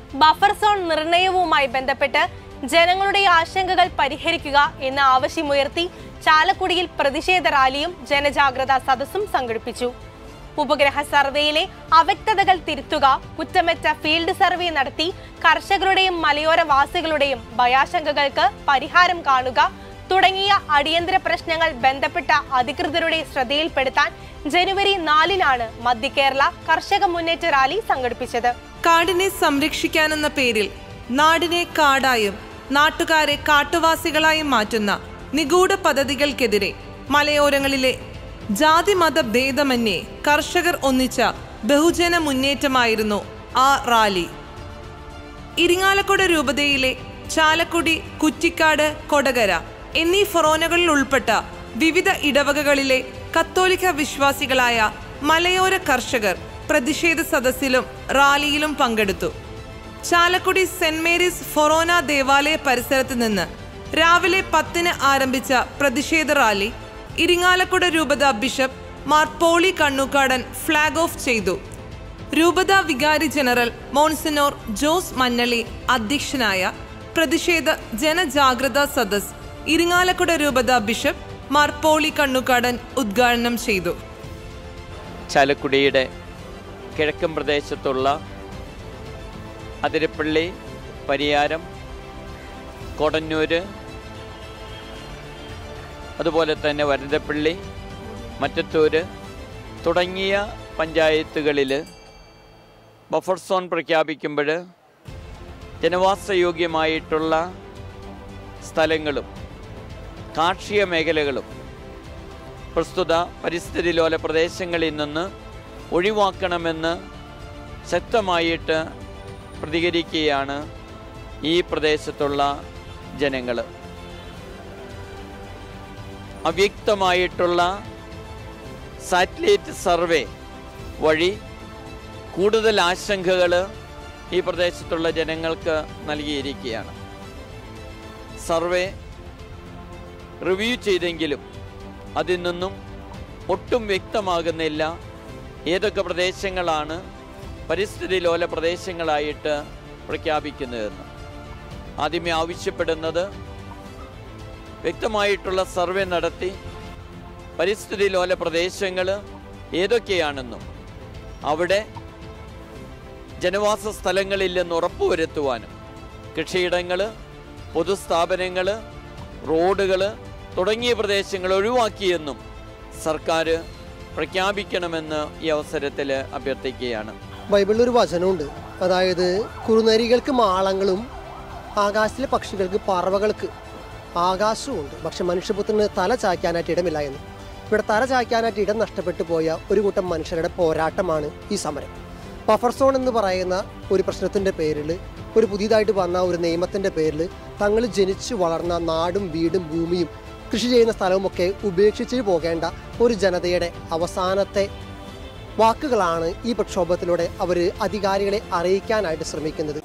buffer zone നിർണയവുമായി ബന്ധപ്പെട്ട് ജനങ്ങളുടെ ആശങ്കകൾ പരിഹരിക്കുക എന്ന ആവശ്യമുയർത്തി ചാലക്കുടിയിൽ പ്രതിഷേധ റാലിയും ജനജാഗ്രതാ സദസ്സും സംഘടിപ്പിച്ചു ഉപഗ്രഹ സർവേയിലെ അവ്യക്തതകൾ തിരുത്തുക കുറ്റമറ്റ ഫീൽഡ് സർവേ നടത്തി കർഷകരുടെയും മലയോരവാസികളുടെയും ഭയാശങ്കകൾക്ക് പരിഹാരം കാണുക തുടങ്ങിയ അടിയന്തര പ്രശ്നങ്ങൾ ബന്ധപ്പെട്ട അധികൃതരുടെ ശ്രദ്ധയിൽപ്പെടുത്താൻ ജനുവരി നാലിനാണ് മധ്യ കേരള കർഷക മുന്നേറ്റ റാലി സംഘടിപ്പിച്ചത് കാടിനെ സംരക്ഷിക്കാനെന്ന പേരിൽ നാടിനെ കാടായും നാട്ടുകാരെ കാട്ടുവാസികളായും മാറ്റുന്ന നിഗൂഢ പദ്ധതികൾക്കെതിരെ മലയോരങ്ങളിലെ ജാതിമത ഭേദമന്യേ കർഷകർ ഒന്നിച്ച ബഹുജന മുന്നേറ്റമായിരുന്നു ആ റാലി ഇരിങ്ങാലക്കുട രൂപതയിലെ ചാലക്കുടി കുറ്റിക്കാട് കൊടകര എന്നീ ഫൊറോനകളിൽ ഉൾപ്പെട്ട വിവിധ ഇടവകകളിലെ കത്തോലിക്ക വിശ്വാസികളായ മലയോര കർഷകർ പ്രതിഷേധ സദസ്സിലും റാലിയിലും പങ്കെടുത്തു ചാലക്കുടി സെന്റ് മേരീസ് ഫൊറോന ദേവാലയ പരിസരത്ത് നിന്ന് രാവിലെ പത്തിന് ആരംഭിച്ച പ്രതിഷേധ റാലി ഇരിങ്ങാലക്കുട രൂപത bishop Mar Poly Kannookadan flag off ചെയ്തു രൂപത വികാരി ജനറൽ മോൺസിനോർ ജോസ് മഞ്ഞളി അധ്യക്ഷനായ പ്രതിഷേധ ജനജാഗ്രതാ സദസ് ഇരിങ്ങാലക്കുട രൂപത ബിഷപ്പ് മാർ പോളി കണ്ണുകാടൻ ഉദ്ഘാടനം ചെയ്തു ചാലക്കുടിയുടെ കിഴക്കൻ പ്രദേശത്തുള്ള അതിരപ്പള്ളി പരിയാരം കൊടന്നൂര് അതുപോലെ തന്നെ വരദപ്പള്ളി മറ്റത്തൂര് തുടങ്ങിയ പഞ്ചായത്തുകളിൽ ബഫർ സോൺ പ്രഖ്യാപിക്കുമ്പോൾ ജനവാസയോഗ്യമായിട്ടുള്ള സ്ഥലങ്ങളും കാർഷിക മേഖലകളും പ്രസ്തുത പരിസ്ഥിതി ലോല പ്രദേശങ്ങളിൽ നിന്ന് ഒഴിവാക്കണമെന്ന് ശക്തമായിട്ട് പ്രതികരിക്കുകയാണ് ഈ പ്രദേശത്തുള്ള ജനങ്ങൾ അവ്യക്തമായിട്ടുള്ള സാറ്റലൈറ്റ് സർവേ വഴി കൂടുതൽ ആശങ്കകൾ ഈ പ്രദേശത്തുള്ള ജനങ്ങൾക്ക് നൽകിയിരിക്കുകയാണ് സർവേ റിവ്യൂ ചെയ്തെങ്കിലും അതിൽ നിന്നും ഒട്ടും വ്യക്തമാകുന്നില്ല ഏതൊക്കെ പ്രദേശങ്ങളാണ് പരിസ്ഥിതി ലോല പ്രദേശങ്ങളായിട്ട് പ്രഖ്യാപിക്കുന്നതെന്ന് ആദ്യമേ ആവശ്യപ്പെടുന്നത് വ്യക്തമായിട്ടുള്ള സർവേ നടത്തി പരിസ്ഥിതി ലോല പ്രദേശങ്ങൾ ഏതൊക്കെയാണെന്നും അവിടെ ജനവാസ സ്ഥലങ്ങളില്ലെന്ന് ഉറപ്പുവരുത്തുവാനും കൃഷിയിടങ്ങൾ പൊതുസ്ഥാപനങ്ങൾ റോഡുകൾ തുടങ്ങിയ പ്രദേശങ്ങൾ ഒഴിവാക്കിയെന്നും സർക്കാർ പ്രഖ്യാപിക്കണമെന്ന് ഈ അവസരത്തിൽ അഭ്യർത്ഥിക്കുകയാണ് ബൈബിളിൽ ഒരു വചനമുണ്ട് അതായത് കുറുനരികൾക്ക് മാളങ്ങളും ആകാശത്തിലെ പക്ഷികൾക്ക് പറവകൾക്ക് ആകാശവുമുണ്ട് പക്ഷെ മനുഷ്യപുത്രന് തല ചായ്ക്കാനായിട്ട് ഇടമില്ല എന്ന് ഇവിടെ തല ചായ്ക്കാനായിട്ട് ഇടം നഷ്ടപ്പെട്ടു പോയ ഒരു കൂട്ടം മനുഷ്യരുടെ പോരാട്ടമാണ് ഈ സമരം ബഫർ സോൺ എന്ന് പറയുന്ന ഒരു പ്രശ്നത്തിൻ്റെ പേരിൽ ഒരു പുതിയതായിട്ട് വന്ന ഒരു നിയമത്തിൻ്റെ പേരിൽ തങ്ങൾ ജനിച്ചു വളർന്ന നാടും വീടും ഭൂമിയും കൃഷി ചെയ്യുന്ന സ്ഥലവുമൊക്കെ ഉപേക്ഷിച്ച് പോകേണ്ട ഒരു ജനതയുടെ അവസാനത്തെ വാക്കുകളാണ് ഈ പ്രക്ഷോഭത്തിലൂടെ അവർ അധികാരികളെ അറിയിക്കാനായിട്ട് ശ്രമിക്കുന്നത്